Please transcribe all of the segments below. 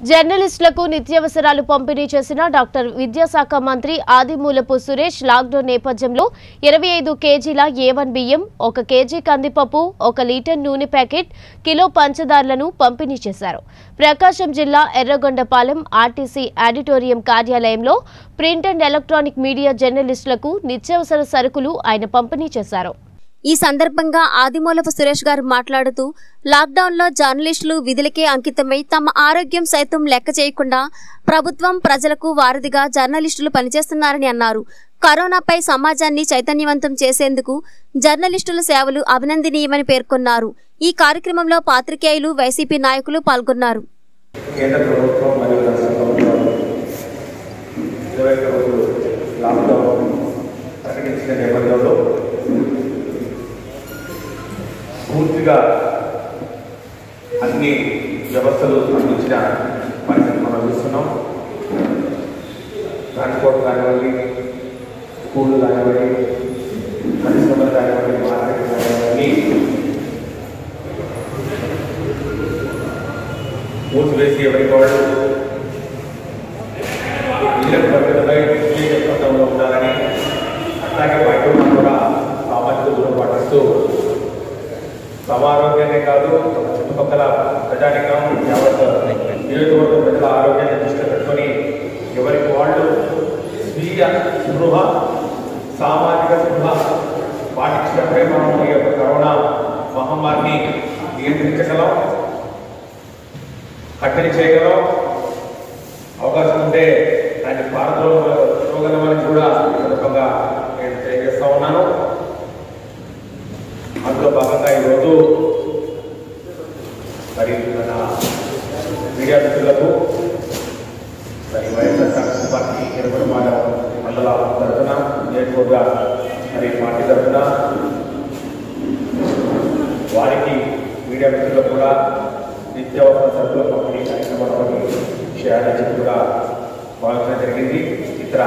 జర్నలిస్టులకు నిత్యావసరాలు పంపిణీ చేసిన డాక్టర్ విద్యాశాఖ మంత్రి ఆదిమూలపు సురేష్ లాక్డౌన్ నేపథ్యంలో ఇరవై ఐదు కేజీల ఏ వన్ బియ్యం ఒక కేజీ కందిపప్పు ఒక లీటర్ నూనె ప్యాకెట్ కిలో పంచదార్లను పంపిణీ చేశారు ప్రకాశం జిల్లా ఎర్రగొండపాలెం ఆర్టీసీ ఆడిటోరియం కార్యాలయంలో ప్రింట్ అండ్ ఎలక్ట్రానిక్ మీడియా జర్నలిస్టులకు నిత్యావసర సరుకులు ఆయన పంపిణీ చేశారు ఈ సందర్భంగా ఆదిమూలపు సురేష్ గారు మాట్లాడుతూ లాక్డౌన్లో జర్నలిస్టులు విధులకే అంకితమై తమ ఆరోగ్యం సైతం లెక్క చేయకుండా ప్రభుత్వం ప్రజలకు వారధిగా జర్నలిస్టులు పనిచేస్తున్నారని అన్నారు కరోనాపై సమాజాన్ని చైతన్యవంతం చేసేందుకు జర్నలిస్టుల సేవలు అభినందనీయమని పేర్కొన్నారు ఈ కార్యక్రమంలో పాత్రికేయులు వైసీపీ నాయకులు పాల్గొన్నారు కేంద్ర ప్రభుత్వం మరియు రాష్ట్ర ప్రభుత్వాలు ఇరవై ఒక్క రోజులు లాక్డౌన్ ప్రకటించిన నేపథ్యంలో పూర్తిగా అన్ని వ్యవస్థలు అందించిన పరిస్థితి మనం చూస్తున్నాం ట్రాన్స్పోర్ట్ కానివ్వండి స్కూళ్ళు కానివ్వండి పరిశ్రమలు కానివ్వండి మార్కెట్ కానివ్వండి మూసివేసి ఎవరికి వాళ్ళు ఇళ్ళకు పరిమితమై జీవితంలో ఉండాలని అట్లాగే బయట ఉన్న కూడా సామాజిక దూరం పాటిస్తూ తమ ఆరోగ్యాన్ని కాదు తమ చుట్టుపక్కల ప్రజానికం యావత్ నియోజకవర్గ ప్రజల ఆరోగ్యాన్ని దృష్టిలో పెట్టుకొని ఎవరికి వాళ్ళు స్వీయ స్పృహ సామాజిక స్పృహ పాటించినప్పుడే మనం ఈ యొక్క కరోనా మహమ్మారిని నియంత్రించగలం కట్టడి చేయగలం అవకాశం ఉంటే ఆయన భారత్లో చూడగలమని కూడా ఈ సందర్భంగా నేను తెలియజేస్తా ఉన్నాను అందులో భాగంగా ఈరోజు మరి మన మీడియా మిత్రులకు మరి వైఎస్ఆర్ కాంగ్రెస్ పార్టీ ఇరవై మాట మండల తరఫున నియోజకవర్గ మరి పార్టీ తరఫున వారికి మీడియా మిత్రులకు కూడా నిత్యావసర సరుకుల పంపిణీ కార్యక్రమాలను చేయాలని చెప్పి కూడా భావించడం జరిగింది ఇతర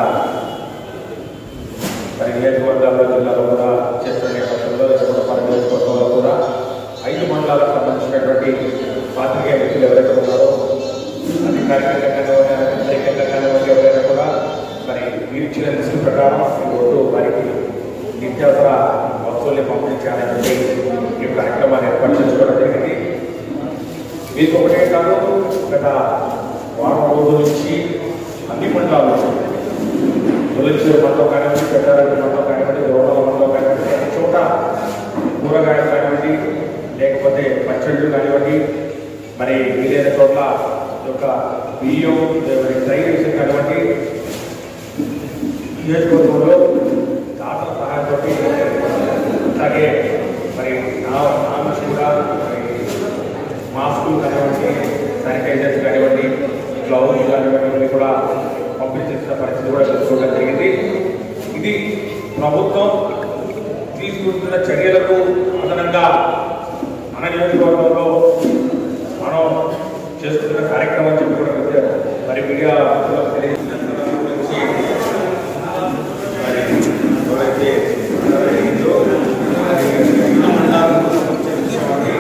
మరి నియోజకవర్గాల్లో జిల్లాలో కూడా చేస్తున్న నేపథ్యంలో చంద్రపాలెం నియోజకవర్గంలో కూడా ఐదు మండలాలకు సంబంధించినటువంటి పాత్రికేయ వ్యక్తులు ఎవరైతే ఉన్నారో అధికారికంగా కానివ్వండి అధికారికంగా కానివ్వండి ఎవరైనా కూడా మరి మీరు ఇచ్చిన లిస్టు ప్రకారం ఈరోజు వారికి నిత్యావసర వస్తువుల్ని పంపిణీ చేయాలని చెప్పి ఈ కార్యక్రమాన్ని ఏర్పాటు చేసుకోవడం జరిగింది మీకు ఒకటే కాదు గత వారం రోజుల నుంచి అన్ని మండలాల్లో తొలిచేరు మండలం కానివ్వండి పెద్దారెడ్డి మండలం కానివ్వండి దేవరాల మండలం కానివ్వండి ప్రతి చోట కూరగాయలు కానివ్వండి లేకపోతే పచ్చళ్ళు కానివ్వండి మరి వీలైన చోట్ల ఈ యొక్క బియ్యం మరి డ్రైనేషన్ కానివ్వండి నియోజకవర్గంలో దాతల సహాయంతో అలాగే మరి నా నా నుంచి కూడా మరి మాస్కులు కానివ్వండి శానిటైజర్స్ కానివ్వండి గ్లౌజ్ కానివ్వండి ఇవన్నీ కూడా పంపిణీ చేసిన పరిస్థితి కూడా తెలుసుకోవడం జరిగింది ఇది ప్రభుత్వం తీసుకుంటున్న చర్యలకు అదనంగా మన నియోజకవర్గంలో మనం చేస్తున్న కార్యక్రమం అని చెప్పి కూడా విద్య- మరి మీడియా మిత్రులకు తెలియజేసిన గురించి మరి ఎవరైతే జరిగిందో అది ఐదు మండలాలకు సంబంధించిన విషయమని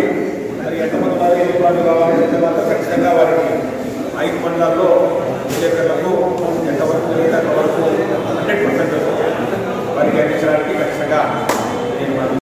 ఐదు మండలాల్లో ఈ యొక్క